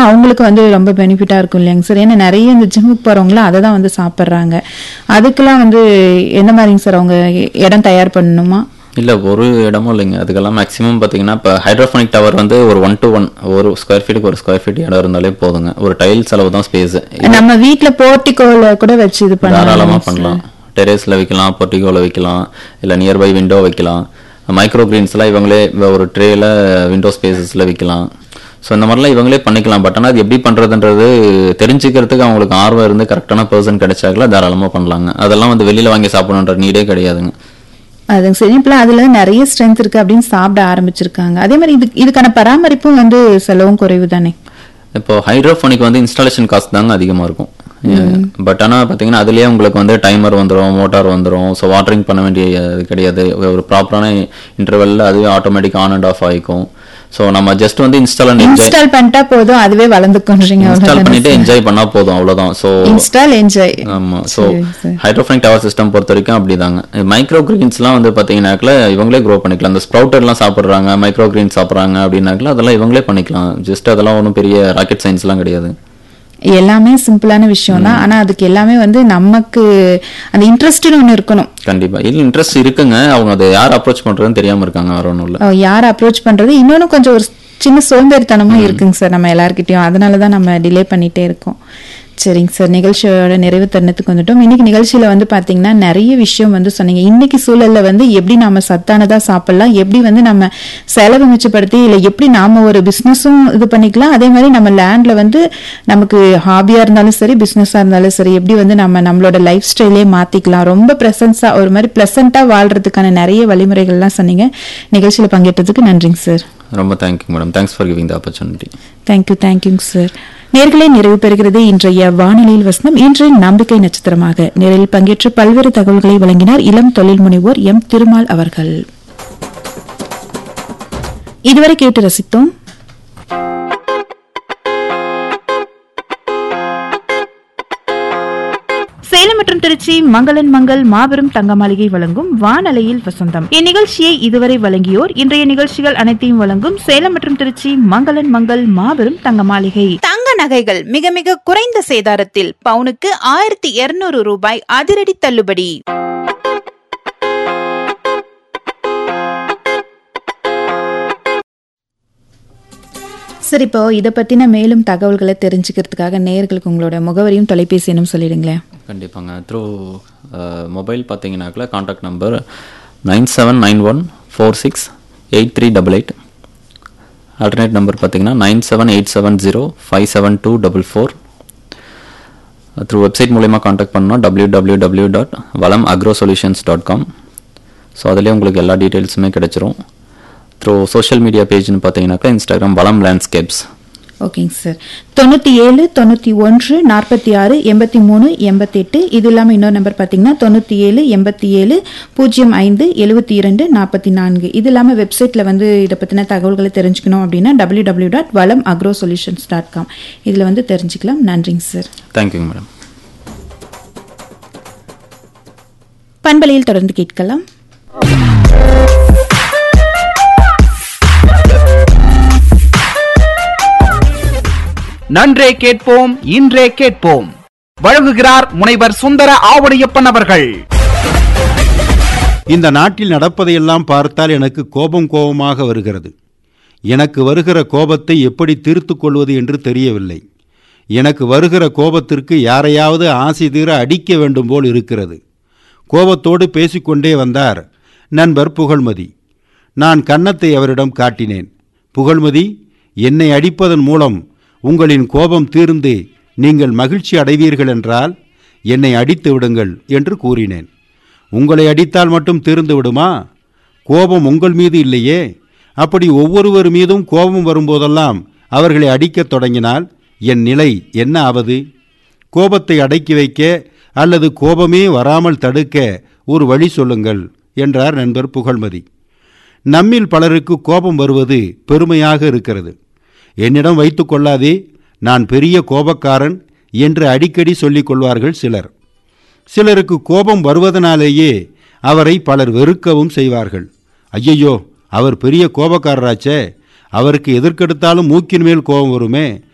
அவங்களுக்கு வந்து ரொம்ப பெனிஃபிட்டா இருக்கும் இல்லையாங்க சார் ஏன்னா நிறைய இந்த ஜிம்முக்கு போறவங்களாம் அதை தான் வந்து சாப்பிட்றாங்க அதுக்கெல்லாம் வந்து எந்த மாதிரிங்க சார் அவங்க இடம் தயார் பண்ணணுமா இல்லை ஒரு இடமும் இல்லைங்க அதுக்கெல்லாம் மேக்ஸிமம் பார்த்தீங்கன்னா இப்போ ஹைட்ரோஃபோனிக் டவர் வந்து ஒரு ஒன் டு ஒன் ஒரு ஸ்கொயர் ஃபீட்டுக்கு ஒரு ஸ்கொயர் ஃபீட் இடம் இருந்தாலே போதுங்க ஒரு டைல் செலவு தான் ஸ்பேஸ் நம்ம வீட்ல போர்ட்டிகோல கூட வச்சு இது தாராளமாக பண்ணலாம் பண்ணலாம் டெரேஸில் வைக்கலாம் பொர்டிகோவில் வைக்கலாம் இல்லை நியர்பை விண்டோ வைக்கலாம் மைக்ரோ கிரீன்ஸ்லாம் இவங்களே வ- ஒரு ட்ரேயில் விண்டோ ஸ்பேசஸில் வைக்கலாம் ஸோ இந்த மாதிரிலாம் இவங்களே பண்ணிக்கலாம் பட் ஆனால் அது எப்படி பண்ணுறதுன்றது தெரிஞ்சுக்கிறதுக்கு அவங்களுக்கு ஆர்வம் இருந்து கரெக்டான பர்சன் கிடைச்சாக்கல தாராளமாக பண்ணலாங்க அதெல்லாம் வந்து வெளியில் வாங்கி சாப்பிடணுன்ற நீடே கிடையாதுங்க அதுங்க சரி இப்ப அதுல நிறைய ஸ்ட்ரென்த் இருக்கு அப்படின்னு சாப்பிட ஆரம்பிச்சிருக்காங்க அதே மாதிரி இது இதுக்கான பராமரிப்பும் வந்து செலவும் குறைவு தானே இப்போ ஹைட்ரோஃபோனிக் வந்து இன்ஸ்டாலேஷன் காஸ்ட் தாங்க அதிகமாக இருக்கும் பட் ஆனால் பார்த்தீங்கன்னா அதுலேயே உங்களுக்கு வந்து டைமர் வந்துடும் மோட்டார் வந்துடும் ஸோ வாட்டரிங் பண்ண வேண்டிய இது கிடையாது ஒரு ப்ராப்பரான இன்டர்வெல்ல அதுவே ஆட்டோமேட்டிக் ஆன் அண்ட் ஆஃப் ஆகிக்கும் ஸோ நம்ம ஜஸ்ட் வந்து இன்ஸ்டால் அண்ட் என்ஜாய் இன்ஸ்டால் பண்ணிட்டா போதும் அதுவே வளர்ந்துக்கொன்றீங்க இன்ஸ்டால் பண்ணிட்டு என்ஜாய் பண்ணா போதும் அவ்வளவுதான் ஸோ இன்ஸ்டால் என்ஜாய் ஆமா ஸோ சரி, சரி. ஹைட்ரோஃபோனிக் டவர் சிஸ்டம் பொறுத்த வரைக்கும் அப்படிதாங்க மைக்ரோ கிரீன்ஸ்லாம் வந்து பார்த்தீங்கன்னாக்கல இவங்களே க்ரோ பண்ணிக்கலாம் அந்த ஸ்ப்ரவுட்டர்லாம் சாப்பிட்றாங்க மைக்ரோ கிரீன் சாப்பிட்றாங்க அப்படின்னாக்கல அதெல்லாம் இவங்களே பண்ணிக்கலாம் ஜஸ்ட் அதெல்லாம் ஒன்றும் பெரிய ராக்கெட் சயின்ஸ்லாம் கிடையாது எல்லாமே சிம்பிளான விஷயம் தான் ஆனா அதுக்கு எல்லாமே வந்து நமக்கு அந்த இன்ட்ரெஸ்ட்னு ஒண்ணு இருக்கணும் கண்டிப்பா இது இன்ட்ரெஸ்ட் இருக்குங்க அவங்க அதை யார் அப்ரோச் பண்றதுன்னு தெரியாம இருக்காங்க வேற ஒன்றும் இல்லை அஹ் யார் அப்ரோச் பண்றது இன்னொன்னு கொஞ்சம் ஒரு சின்ன சோம்பேறித்தனமும் இருக்குங்க சார் நம்ம எல்லார்கிட்டயும் அதனால தான் நம்ம டிலே பண்ணிட்டே இருக்கோம் சரிங்க சார் நிகழ்ச்சியோட நிறைவு தருணத்துக்கு வந்துட்டோம் இன்னைக்கு நிகழ்ச்சியில வந்து பாத்தீங்கன்னா நிறைய விஷயம் வந்து சொன்னீங்க இன்னைக்கு சூழல்ல வந்து எப்படி நாம சத்தானதா சாப்பிடலாம் எப்படி வந்து நம்ம செலவு மிச்சப்படுத்தி இல்லை எப்படி நாம ஒரு பிசினஸும் இது பண்ணிக்கலாம் அதே மாதிரி நம்ம லேண்ட்ல வந்து நமக்கு ஹாபியா இருந்தாலும் சரி பிசினஸா இருந்தாலும் சரி எப்படி வந்து நம்ம நம்மளோட லைஃப் ஸ்டைலே மாத்திக்கலாம் ரொம்ப ப்ரெசன்ஸா ஒரு மாதிரி ப்ளசண்டா வாழ்றதுக்கான நிறைய வழிமுறைகள்லாம் சொன்னீங்க நிகழ்ச்சியில பங்கேற்றதுக்கு நன்றிங்க சார் ரொம்ப thank you madam thanks for giving the opportunity thank you தேங்க்யூங்க சார் நேர்களே நிறைவு பெறுகிறது இன்றைய வானிலையில் வசனம் இன்று நம்பிக்கை நட்சத்திரமாக நேரில் பங்கேற்று பல்வேறு தகவல்களை வழங்கினார் இளம் தொழில் முனைவோர் எம் திருமால் அவர்கள் இதுவரை கேட்டு ரசித்தோம் சேலம் மற்றும் திருச்சி மங்களன் மங்கள் மாபெரும் தங்க மாளிகை வழங்கும் வானலையில் வசந்தம் இந்நிகழ்ச்சியை இதுவரை வழங்கியோர் இன்றைய நிகழ்ச்சிகள் அனைத்தையும் வழங்கும் சேலம் மற்றும் திருச்சி மங்களன் மங்கள் மாபெரும் தங்க மாளிகை தங்க நகைகள் மிக மிக குறைந்த சேதாரத்தில் பவுனுக்கு ஆயிரத்தி இருநூறு ரூபாய் அதிரடி தள்ளுபடி சரி இப்போ இதை பத்தின மேலும் தகவல்களை தெரிஞ்சுக்கிறதுக்காக நேயர்களுக்கு உங்களோட முகவரியும் தொலைபேசி எண்ணும் சொல்லிடுங்களேன் கண்டிப்பாங்க த்ரூ மொபைல் பார்த்தீங்கன்னாக்கல contact number nine seven nine one four six eight three double eight alternate number பார்த்தீங்கன்னா nine seven eight seven zero five seven two double four through website மூலயமா காண்டாக்ட் பண்ணோம் W W W dot Valam agro solutions dot com so அதிலே உங்களுக்கு எல்லா டீட்டெயில்ஸுமே கிடைச்சிரும் through social media பேஜ்னு பார்த்தீங்கன்னாக்கா Instagram வளம் லேண்ட்ஸ்கேப்ஸ் ஓகேங்க சார் தொண்ணூற்றி ஏழு தொண்ணூற்றி ஒன்று நாற்பத்தி ஆறு எண்பத்தி மூணு எண்பத்தெட்டு இது இல்லாமல் இன்னொரு நம்பர் பார்த்தீங்கன்னா தொண்ணூற்றி ஏழு எண்பத்தி ஏழு பூஜ்ஜியம் ஐந்து எழுபத்தி இரண்டு நாற்பத்தி நான்கு இது இல்லாமல் வெப்சைட்டில் வந்து இதை பற்றின தகவல்களை தெரிஞ்சுக்கணும் அப்படின்னா W W dot Valam agro solutions dot com இதில் வந்து தெரிஞ்சுக்கலாம் நன்றிங்க சார் தேங்க்யூங்க மேடம் பண்பலையில் தொடர்ந்து கேட்கலாம் நன்றே கேட்போம் இன்றே கேட்போம் வழங்குகிறார் முனைவர் சுந்தர ஆவணியப்பன் அவர்கள் இந்த நாட்டில் நடப்பதையெல்லாம் பார்த்தால் எனக்கு கோபம் கோபமாக வருகிறது எனக்கு வருகிற கோபத்தை எப்படி தீர்த்துக் கொள்வது என்று தெரியவில்லை எனக்கு வருகிற கோபத்திற்கு யாரையாவது ஆசை தீர அடிக்க வேண்டும் போல் இருக்கிறது கோபத்தோடு பேசிக்கொண்டே வந்தார் நண்பர் புகழ்மதி நான் கன்னத்தை அவரிடம் காட்டினேன் புகழ்மதி என்னை அடிப்பதன் மூலம் உங்களின் கோபம் தீர்ந்து நீங்கள் மகிழ்ச்சி அடைவீர்கள் என்றால் என்னை அடித்து விடுங்கள் என்று கூறினேன் உங்களை அடித்தால் மட்டும் தீர்ந்து விடுமா கோபம் உங்கள் மீது இல்லையே அப்படி ஒவ்வொருவர் மீதும் கோபம் வரும்போதெல்லாம் அவர்களை அடிக்கத் தொடங்கினால் என் நிலை என்ன ஆவது கோபத்தை அடக்கி வைக்க அல்லது கோபமே வராமல் தடுக்க ஒரு வழி சொல்லுங்கள் என்றார் நண்பர் புகழ்மதி நம்மில் பலருக்கு கோபம் வருவது பெருமையாக இருக்கிறது என்னிடம் வைத்துக் கொள்ளாதே நான் பெரிய கோபக்காரன் என்று அடிக்கடி சொல்லிக் கொள்வார்கள் சிலர் சிலருக்கு கோபம் வருவதனாலேயே அவரை பலர் வெறுக்கவும் செய்வார்கள் ஐயையோ அவர் பெரிய கோபக்காரராச்சே அவருக்கு எதற்கெடுத்தாலும் மூக்கின் மேல் கோபம் வருமே